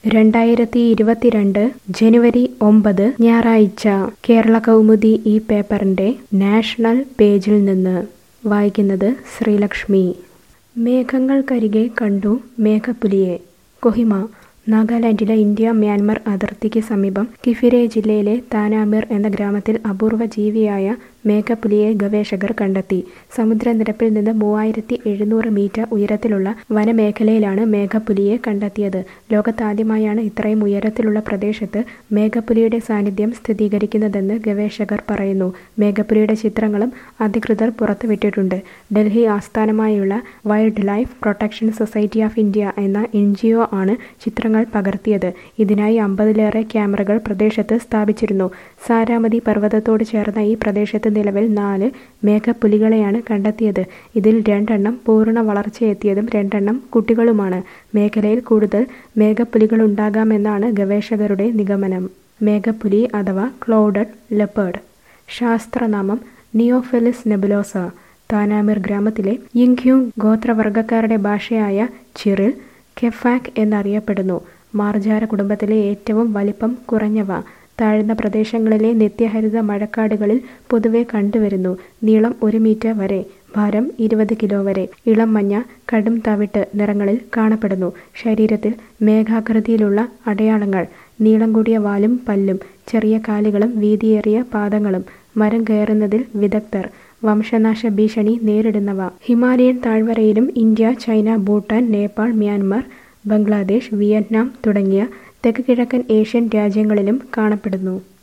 രണ്ടായിരത്തി ഇരുപത്തിരണ്ട് ജനുവരി ഒമ്പത് ഞായറാഴ്ച കേരള കൗമുദി ഈ പേപ്പറിന്റെ നാഷണൽ പേജിൽ നിന്ന് വായിക്കുന്നത് ശ്രീലക്ഷ്മി മേഘങ്ങൾക്കരികെ കണ്ടു മേഘപ്പുലിയെ കൊഹിമ നാഗാലാൻഡിലെ ഇന്ത്യ മ്യാൻമർ അതിർത്തിക്ക് സമീപം കിഫിരെ ജില്ലയിലെ താനാമിർ എന്ന ഗ്രാമത്തിൽ അപൂർവ ജീവിയായ മേഘപ്പുലിയെ ഗവേഷകർ കണ്ടെത്തി സമുദ്രനിരപ്പിൽ നിന്ന് മൂവായിരത്തി എഴുന്നൂറ് മീറ്റർ ഉയരത്തിലുള്ള വനമേഖലയിലാണ് മേഘപ്പുലിയെ കണ്ടെത്തിയത് ലോകത്താദ്യമായാണ് ഇത്രയും ഉയരത്തിലുള്ള പ്രദേശത്ത് മേഘപ്പുലിയുടെ സാന്നിധ്യം സ്ഥിരീകരിക്കുന്നതെന്ന് ഗവേഷകർ പറയുന്നു മേഘപ്പുലിയുടെ ചിത്രങ്ങളും അധികൃതർ പുറത്തുവിട്ടിട്ടുണ്ട് ഡൽഹി ആസ്ഥാനമായുള്ള wild life protection society of India എന്ന എൻ ആണ് ചിത്രങ്ങൾ പകർത്തിയത് ഇതിനായി അമ്പതിലേറെ ക്യാമറകൾ പ്രദേശത്ത് സ്ഥാപിച്ചിരുന്നു സാരാമതി പർവ്വതത്തോട് ചേർന്ന ഈ പ്രദേശത്ത് നിലവിൽ നാല് മേഘപ്പുലികളെയാണ് കണ്ടെത്തിയത് ഇതിൽ രണ്ടെണ്ണം പൂർണ്ണ വളർച്ചയെത്തിയതും രണ്ടെണ്ണം കുട്ടികളുമാണ് മേഖലയിൽ കൂടുതൽ മേഘപ്പുലികളുണ്ടാകാമെന്നാണ് ഗവേഷകരുടെ നിഗമനം മേഘപ്പുലി അഥവാ ക്ലൗഡഡ് ലെപ്പേർഡ് ശാസ്ത്രനാമം നിയോഫെലിസ് നെബുലോസ താനാമിർ ഗ്രാമത്തിലെ യിങ്ക്യു ഗോത്രവർഗക്കാരുടെ ഭാഷയായ ചിറിൽ കെഫാക് എന്നറിയപ്പെടുന്നു മാർജാര കുടുംബത്തിലെ ഏറ്റവും വലിപ്പം കുറഞ്ഞവ താഴ്ന്ന പ്രദേശങ്ങളിലെ നിത്യഹരിത മഴക്കാടുകളിൽ പൊതുവെ കണ്ടുവരുന്നു നീളം ഒരു മീറ്റർ വരെ ഭാരം ഇരുപത് കിലോ വരെ ഇളം മഞ്ഞ കടും തവിട്ട് നിറങ്ങളിൽ കാണപ്പെടുന്നു ശരീരത്തിൽ മേഘാകൃതിയിലുള്ള അടയാളങ്ങൾ നീളം കൂടിയ വാലും പല്ലും ചെറിയ കാലുകളും വീതിയേറിയ പാദങ്ങളും മരം കയറുന്നതിൽ വിദഗ്ധർ വംശനാശ ഭീഷണി നേരിടുന്നവ ഹിമാലയൻ താഴ്വരയിലും India China Bhutan Nepal Myanmar Bangladesh Vietnam തുടങ്ങിയ തെക്ക് കിഴക്കൻ ഏഷ്യൻ രാജ്യങ്ങളിലും കാണപ്പെടുന്നു